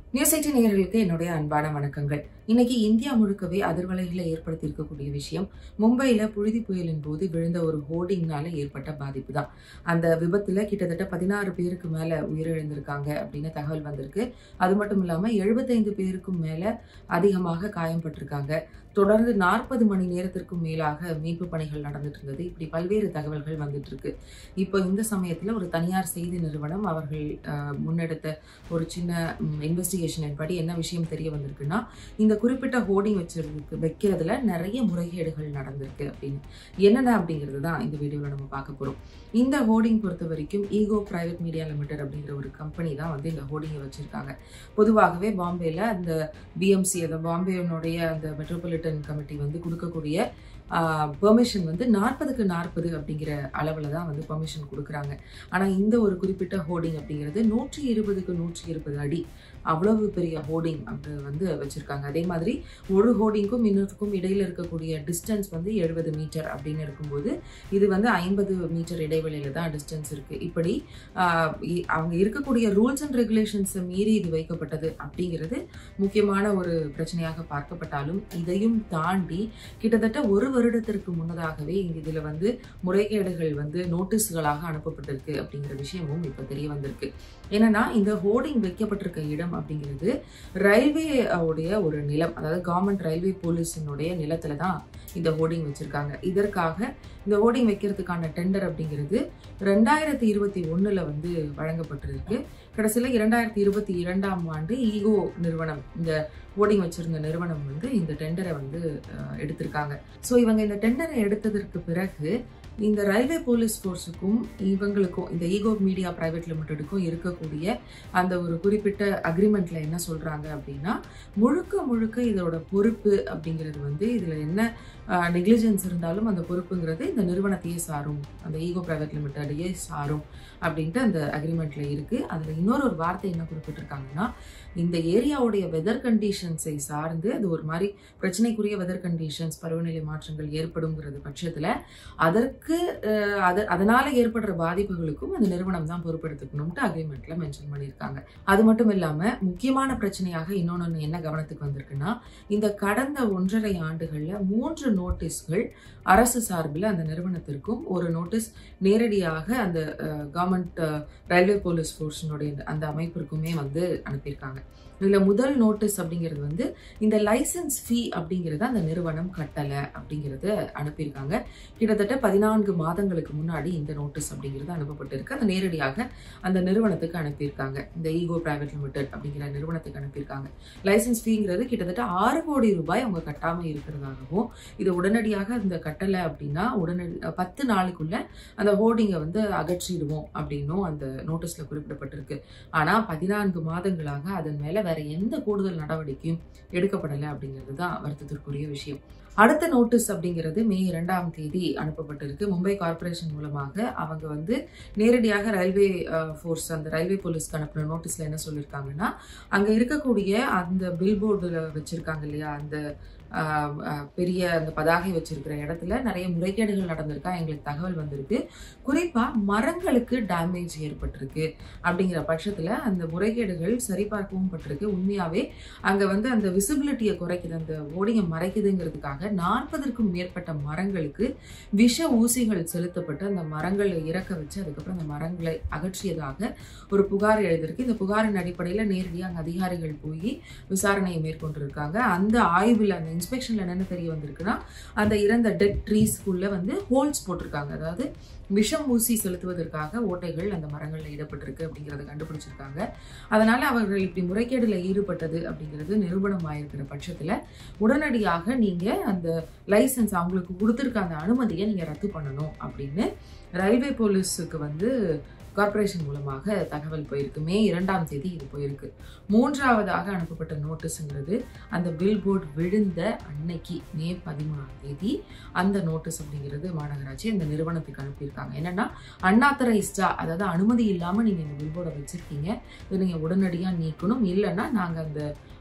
news eighty நேயர்களுக்கு என்னுடைய அன்பான வணக்கங்கள் இன்னைக்கு இந்தியா முழுக்கவே அதிர்வலைகளை ஏற்படுத்தி இருக்கக்கூடிய விஷயம் மும்பையில புழுதி புயலின் போது விழுந்த ஒரு ஹோர்டிங்னால ஏற்பட்ட பாதிப்பு தான் அந்த விபத்துல கிட்டத்தட்ட பதினாறு பேருக்கு மேல உயிரிழந்திருக்காங்க அப்படின்னு தகவல் வந்திருக்கு அது மட்டும் இல்லாம எழுபத்தைந்து பேருக்கும் மேல அதிகமாக காயம்பட்டிருக்காங்க தொடர்ந்து நாற்பது மணி நேரத்திற்கும் மேலாக மீட்பு பணிகள் நடந்துட்டு இருந்தது இப்படி பல்வேறு தகவல்கள் வந்துட்டு இருக்கு இப்போ இந்த சமயத்துல ஒரு தனியார் செய்தி நிறுவனம் அவர்கள் அஹ், முன்னெடுத்த ஒரு சின்ன இன்வெஸ்டிகேஷனின் படி என்ன விஷயம் தெரிய வந்திருக்குன்னா இந்த குறிப்பிட்ட ஹோர்டிங் வச்சிருக்கு வைக்கிறதுல நிறைய முறைகேடுகள் நடந்திருக்கு அப்படின்னு என்னென்ன அப்படிங்கிறது தான் இந்த வீடியோவில் நம்ம பார்க்க போகிறோம் இந்த ஹோர்டிங் பொறுத்த வரைக்கும் ஈகோ பிரைவேட் மீடியா லிமிடெட் அப்படிங்கிற ஒரு கம்பெனி தான் வந்து இந்த ஹோர்டிங்கை வச்சிருக்காங்க பொதுவாகவே பாம்பேல அந்த பிஎம்சி அந்த பாம்பேனுடைய அந்த மெட்ரோபாலிட்டன் கமிட்டி வந்து கொடுக்கக்கூடிய பெர்மிஷன் வந்து நாற்பதுக்கு நாற்பது அப்படிங்கிற அளவில் தான் வந்து பெர்மிஷன் கொடுக்குறாங்க ஆனால் இந்த ஒரு குறிப்பிட்ட ஹோர்டிங் அப்படிங்கிறது நூற்றி இருபதுக்கு நூற்றி இருபது அடி அவ்வளவு பெரிய ஹோர்டிங் அப்படி வந்து வச்சுருக்காங்க அதே மாதிரி ஒரு ஹோர்டிங்க்கும் இன்னொருக்கும் இடையில இருக்கக்கூடிய டிஸ்டன்ஸ் வந்து எழுபது மீட்டர் அப்படின்னு இருக்கும்போது இது வந்து ஐம்பது மீட்டர் இடைவெளியில தான் டிஸ்டன்ஸ் இருக்குது இப்படி ஆஹ், இ- அவங்க இருக்கக்கூடிய ரூல்ஸ் அண்ட் ரெகுலேஷன்ஸை மீறி இது வைக்கப்பட்டது அப்படிங்கிறது முக்கியமான ஒரு பிரச்சனையாக பார்க்கப்பட்டாலும் இதையும் தாண்டி கிட்டத்தட்ட ஒரு வருடத்திற்கு முன்னதாகவே இதில் வந்து முறைகேடுகள் வந்து நோட்டீஸ்களாக அனுப்பப்பட்டிருக்கு அப்படிங்கிற விஷயமும் இப்போ தெரிய வந்திருக்கு என்னன்னா இந்த ஹோர்டிங் வைக்கப்பட்டிருக்க இடம் அப்படிங்கிறது ரயில்வே உடைய ஒரு நிலம் அதாவது கவர்மெண்ட் ரயில்வே போலீஸினுடைய நிலத்துல தான் இந்த ஹோர்டிங் வச்சிருக்காங்க இதற்காக இந்த ஹோர்டிங் வைக்கிறதுக்கான டெண்டர் அப்படிங்கிறது ரெண்டாயிரத்தி இருபத்தி ஒண்ணுல வந்து வழங்கப்பட்டிருக்கு கடைசியில் இரண்டாயிரத்தி இருபத்தி இரண்டாம் ஆண்டு ஈகோ நிறுவனம் இந்த ஹோர்டிங் வச்சிருந்த நிறுவனம் வந்து இந்த டெண்டரை வந்து அஹ், எடுத்திருக்காங்க ஸோ இவங்க இந்த டெண்டரை எடுத்ததற்கு பிறகு இந்த ரயில்வே போலீஸ் ஃபோர்ஸுக்கும் இவங்களுக்கும் இந்த ஈகோ மீடியா பிரைவேட் லிமிடெடுக்கும் இருக்கக்கூடிய அந்த ஒரு குறிப்பிட்ட அக்ரிமெண்ட்ல என்ன சொல்றாங்க அப்படின்னா முழுக்க முழுக்க இதோட பொறுப்பு அப்படிங்கிறது வந்து இதுல என்ன நெக்லிஜென்ஸ் இருந்தாலும் அந்த பொறுப்புங்கிறது இந்த நிறுவனத்தையே சாரும் அந்த ஈகோ பிரைவேட் லிமிடெடையே சாரும் அப்படின்ட்டு அந்த அக்ரிமெண்ட்ல இருக்கு அதுல இன்னொரு ஒரு வார்த்தை என்ன குறிப்பிட்டிருக்காங்கன்னா இந்த ஏரியாவுடைய வெதர் கண்டிஷன்ஸை சார்ந்து அது ஒரு மாதிரி பிரச்சனைக்குரிய வெதர் கண்டிஷன்ஸ் பருவநிலை மாற்றங்கள் ஏற்படுங்கிறது பட்சத்துல அதற்கு அஹ், அது அதனால ஏற்படுற பாதிப்புகளுக்கும் அந்த நிறுவனம் தான் பொறுப்பெடுத்துக்கணும்ட்டு அக்ரிமெண்ட்ல மென்ஷன் பண்ணியிருக்காங்க அது மட்டும் இல்லாம முக்கியமான பிரச்சனையாக இன்னொன்னு என்ன கவனத்துக்கு வந்திருக்குன்னா இந்த கடந்த ஒன்றரை ஆண்டுகள்ல மூன்று நோட்டீஸ்கள் அரசு சார்பில் அந்த நிறுவனத்திற்கும் ஒரு நோட்டீஸ் நேரடியாக அந்த கவர்மெண்ட் ரயில்வே போலீஸ் ஃபோர்ஸினுடைய அந்த அமைப்பிற்குமே வந்து அனுப்பியிருக்காங்க இதுல முதல் நோட்டீஸ் அப்படிங்கிறது வந்து இந்த லைசன்ஸ் ஃபீ அப்படிங்கிறத அந்த நிறுவனம் கட்டல அப்படிங்கிறத அனுப்பியிருக்காங்க கிட்டத்தட்ட பதினான்கு மாதங்களுக்கு முன்னாடி இந்த நோட்டீஸ் அப்படிங்கிறது அனுப்பப்பட்டிருக்கு அது நேரடியாக அந்த நிறுவனத்துக்கு அனுப்பியிருக்காங்க இந்த ஈகோ பிரைவேட் லிமிடெட் அப்படிங்கிற நிறுவனத்துக்கு அனுப்பியிருக்காங்க லைசன்ஸ் ஃபீங்கிறது கிட்டத்தட்ட ஆறு கோடி ரூபாய் அவங்க கட்டாம இருக்கிறதாகவும் இது உடனடியாக இந்த கட்டலை அப்படின்னா உடனடி பத்து நாளுக்குள்ள அந்த ஹோர்டிங்கை வந்து அகற்றிடுவோம் அப்படின்னும் அந்த நோட்டீஸ்ல குறிப்பிடப்பட்டிருக்கு ஆனா பதினான்கு மாதங்களாக அதன் மேல வேற எந்த கூடுதல் நடவடிக்கையும் எடுக்கப்படலை அப்படிங்கிறது தான் வருத்தத்திற்குரிய விஷயம் அடுத்த நோட்டீஸ் அப்படிங்கிறது மே இரண்டாம் தேதி அனுப்பப்பட்டிருக்கு மும்பை கார்ப்பரேஷன் மூலமாக அவங்க வந்து நேரடியாக ரயில்வே ஃபோர்ஸ் அந்த ரயில்வே போலீஸ்க்கு அனுப்பின நோட்டீஸ்ல என்ன சொல்லியிருக்காங்கன்னா அங்க இருக்கக்கூடிய அந்த பில் போர்டுல வச்சிருக்காங்க இல்லையா அந்த ஆஹ், ஆஹ், பெரிய அந்த பதாகை வச்சிருக்கிற இடத்துல நிறைய முறைகேடுகள் நடந்திருக்கா எங்களுக்கு தகவல் வந்திருக்கு குறிப்பா மரங்களுக்கு டேமேஜ் ஏற்பட்டிருக்கு அப்படிங்கிற பட்சத்துல அந்த முறைகேடுகள் சரிபார்க்கவும் பட்டிருக்கு உண்மையாவே அங்க வந்து அந்த விசிபிலிட்டியை குறைக்குது அந்த ஓடிங்கை மறைக்குதுங்கிறதுக்காக நாற்பதற்கும் மேற்பட்ட மரங்களுக்கு விஷ ஊசிகள் செலுத்தப்பட்டு அந்த மரங்களை இறக்க வச்சு அதுக்கப்புறம் அந்த மரங்களை அகற்றியதாக ஒரு புகார் எழுதியிருக்கு இந்த புகாரின் அடிப்படையில நேரடியாக அங்க அதிகாரிகள் போய் விசாரணையை மேற்கொண்டிருக்காங்க அந்த ஆய்வில் அந்த இன்ஸ்பெக்ஷன்ல என்னென்ன தெரிய வந்திருக்குன்னா அந்த இறந்த டெட் ட்ரீஸ்க்குள்ள வந்து ஹோல்ஸ் போட்டிருக்காங்க அதாவது விஷம் ஊசி செலுத்துவதற்காக ஓட்டைகள் அந்த மரங்கள்ல இடப்பட்டிருக்கு அப்படிங்கறத கண்டுபிடிச்சிருக்காங்க அதனால அவர்கள் இப்படி முறைகேடுல ஈடுபட்டது அப்படிங்கிறது நிரூபணம் ஆயிருக்கிற பட்சத்துல உடனடியாக நீங்க அந்த லைசன்ஸ் அவங்களுக்கு கொடுத்துருக்க அந்த அனுமதியை நீங்க ரத்து பண்ணணும் அப்படின்னு ரயில்வே போலீஸுக்கு வந்து கார்ப்பரேஷன் மூலமாக தகவல் போயிருக்கு மே இரண்டாம் தேதி இது போயிருக்கு மூன்றாவதாக அனுப்பப்பட்ட நோட்டீஸுங்கிறது அந்த பில் போர்டு விழுந்த அன்னைக்கு மே பதிமூணாம் தேதி அந்த நோட்டீஸ் அப்படிங்கிறது மாநகராட்சி இந்த நிறுவனத்துக்கு அனுப்பியிருக்காங்க என்னன்னா அன்ஆத்தரைஸ்டா அதாவது அனுமதி இல்லாம நீங்க இந்த பில் போர்டை வச்சிருக்கீங்க இதை நீங்க உடனடியா நீக்கணும் இல்லைன்னா நாங்க அந்த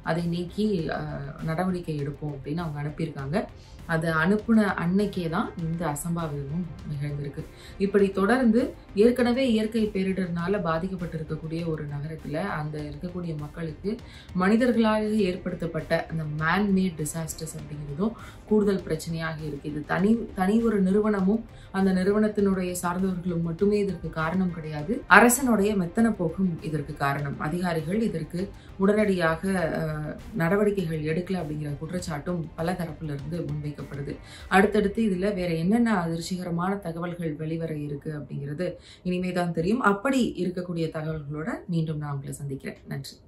அதை நீக்கி அஹ், நடவடிக்கை எடுப்போம் அப்படின்னு அவங்க அனுப்பியிருக்காங்க அதை அனுப்புன அன்னைக்கே தான் இந்த அசம்பாவிதமும் நிகழ்ந்திருக்கு இப்படி தொடர்ந்து ஏற்கனவே இயற்கை பேரிடர்னால பாதிக்கப்பட்டிருக்கக்கூடிய ஒரு நகரத்துல அந்த இருக்கக்கூடிய மக்களுக்கு மனிதர்களால் ஏற்படுத்தப்பட்ட அந்த மேன்மேட் டிசாஸ்டர்ஸ் அப்படிங்கிறதும் கூடுதல் பிரச்சனையாக இருக்கு இது தனி தனி ஒரு நிறுவனமும் அந்த நிறுவனத்தினுடைய சார்ந்தவர்களும் மட்டுமே இதற்கு காரணம் கிடையாது அரசனுடைய மெத்தன போக்கும் இதற்கு காரணம் அதிகாரிகள் இதற்கு உடனடியாக அஹ், நடவடிக்கைகள் எடுக்கல அப்படிங்கிற குற்றச்சாட்டும் பல தரப்புல இருந்து முன்வைக்கப்படுது அடுத்தடுத்து இதுல வேற என்னென்ன அதிர்ச்சிகரமான தகவல்கள் வெளிவர இருக்கு அப்படிங்கிறது இனிமே தான் தெரியும் அப்படி இருக்கக்கூடிய தகவல்களோட மீண்டும் நான் உங்களை சந்திக்கிறேன் நன்றி